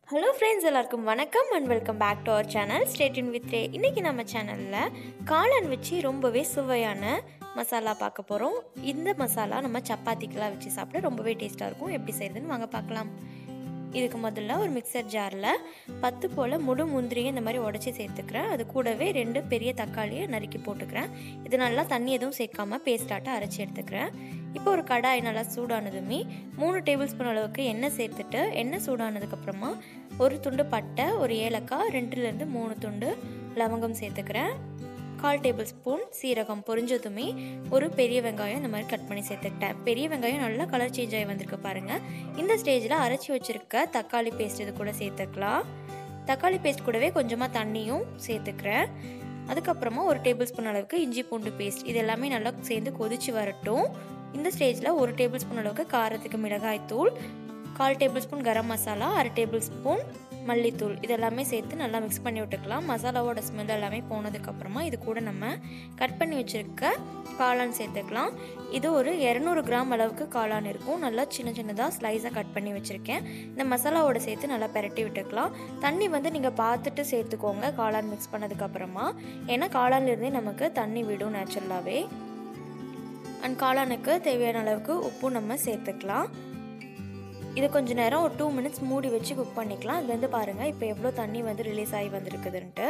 hello friends எல்லாருக்கும் வணக்கம் and welcome back to our channel ஸ்டேட்டின் வித் ரே இன்றைக்கி நம்ம சேனலில் காளான் வச்சு ரொம்பவே சுவையான மசாலா பார்க்க போகிறோம் இந்த மசாலா நம்ம சப்பாத்திக்கெலாம் வச்சு சாப்பிட ரொம்பவே டேஸ்ட்டாக இருக்கும் எப்படி செய்யுதுன்னு வாங்க பார்க்கலாம் இதுக்கு முதல்ல ஒரு மிக்சர் ஜாரில் பத்து போல் முழு முந்திரியை இந்த மாதிரி உடச்சி சேர்த்துக்கிறேன் அது கூடவே ரெண்டு பெரிய தக்காளியை நறுக்கி போட்டுக்கிறேன் இது நல்லா தண்ணி எதுவும் சேர்க்காம பேஸ்டாட்ட அரைச்சி எடுத்துக்கிறேன் இப்போ ஒரு கடாய் நல்லா சூடானதுமே மூணு டேபிள் ஸ்பூன் அளவுக்கு எண்ணெய் சேர்த்துட்டு எண்ணெய் சூடானதுக்கப்புறமா ஒரு துண்டு பட்டை ஒரு ஏலக்காய் ரெண்டுலேருந்து மூணு துண்டு லவங்கம் சேர்த்துக்கிறேன் கால் டேபிள் ஸ்பூன் சீரகம் பொரிஞ்சதுமே ஒரு பெரிய வெங்காயம் இந்த மாதிரி கட் பண்ணி சேர்த்துக்கிட்டேன் பெரிய வெங்காயம் நல்லா கலர் சேஞ்ச் ஆகி வந்திருக்கு பாருங்கள் இந்த ஸ்டேஜில் அரைச்சி வச்சுருக்க தக்காளி பேஸ்ட் இது கூட சேர்த்துக்கலாம் தக்காளி பேஸ்ட் கூடவே கொஞ்சமாக தண்ணியும் சேர்த்துக்கிறேன் அதுக்கப்புறமா ஒரு டேபிள் ஸ்பூன் அளவுக்கு இஞ்சி பூண்டு பேஸ்ட் இது எல்லாமே நல்லா சேர்ந்து கொதிச்சு வரட்டும் இந்த ஸ்டேஜில் ஒரு டேபிள் ஸ்பூன் அளவுக்கு காரத்துக்கு மிளகாய் தூள் கால் டேபிள் ஸ்பூன் கரம் மசாலா அரை டேபிள் ஸ்பூன் மல்லித்தூள் இதெல்லாமே சேர்த்து நல்லா மிக்ஸ் பண்ணி விட்டுக்கலாம் மசாலாவோட ஸ்மெல் எல்லாமே போனதுக்கப்புறமா இது கூட நம்ம கட் பண்ணி வச்சுருக்க காளான் சேர்த்துக்கலாம் இது ஒரு இரநூறு கிராம் அளவுக்கு காளான் இருக்கும் நல்லா சின்ன சின்னதாக ஸ்லைஸாக கட் பண்ணி வச்சுருக்கேன் இந்த மசாலாவோட சேர்த்து நல்லா பெரட்டி விட்டுக்கலாம் தண்ணி வந்து நீங்கள் பார்த்துட்டு சேர்த்துக்கோங்க காளான் மிக்ஸ் பண்ணதுக்கப்புறமா ஏன்னா காளான்லேருந்தே நமக்கு தண்ணி விடும் நேச்சுரலாகவே அண்ட் காளானுக்கு தேவையான அளவுக்கு உப்பும் நம்ம சேர்த்துக்கலாம் இது கொஞ்ச நேரம் ஒரு டூ மினிட்ஸ் மூடி வச்சு குக் பண்ணிக்கலாம் இதுலேருந்து பாருங்கள் இப்போ எவ்வளோ தண்ணி வந்து ரிலீஸ் ஆகி வந்திருக்குதுன்ட்டு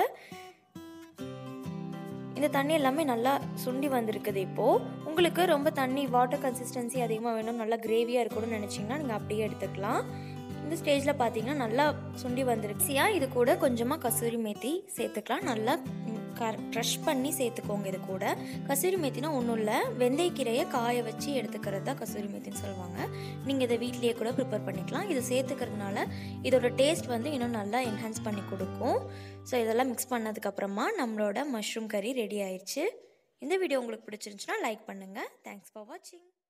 இந்த தண்ணி எல்லாமே நல்லா சுண்டி வந்திருக்குது இப்போது உங்களுக்கு ரொம்ப தண்ணி வாட்டர் கன்சிஸ்டன்சி அதிகமாக வேணும் நல்லா கிரேவியாக இருக்கணும்னு நினச்சிங்கன்னா நீங்கள் அப்படியே எடுத்துக்கலாம் இந்த ஸ்டேஜில் பார்த்தீங்கன்னா நல்லா சுண்டி வந்துருச்சியா இது கூட கொஞ்சமாக கசூரி மேத்தி சேர்த்துக்கலாம் நல்லா க்ரஷ் பண்ணி சேர்த்துக்கோங்க இது கூட கசூரி மேத்தினா ஒன்றும் இல்லை வெந்தயக்கீரையை காய வச்சு எடுத்துக்கிறது தான் கசூரி மேத்தின்னு சொல்லுவாங்க நீங்கள் இதை வீட்லேயே கூட ப்ரிப்பேர் பண்ணிக்கலாம் இதை சேர்த்துக்கிறதுனால இதோட டேஸ்ட் வந்து இன்னும் நல்லா என்ஹான்ஸ் பண்ணி கொடுக்கும் ஸோ இதெல்லாம் மிக்ஸ் பண்ணதுக்கப்புறமா நம்மளோட மஷ்ரூம் கறி ரெடி ஆயிடுச்சு இந்த வீடியோ உங்களுக்கு பிடிச்சிருந்துச்சுன்னா லைக் பண்ணுங்கள் தேங்க்ஸ் ஃபார் வாட்சிங்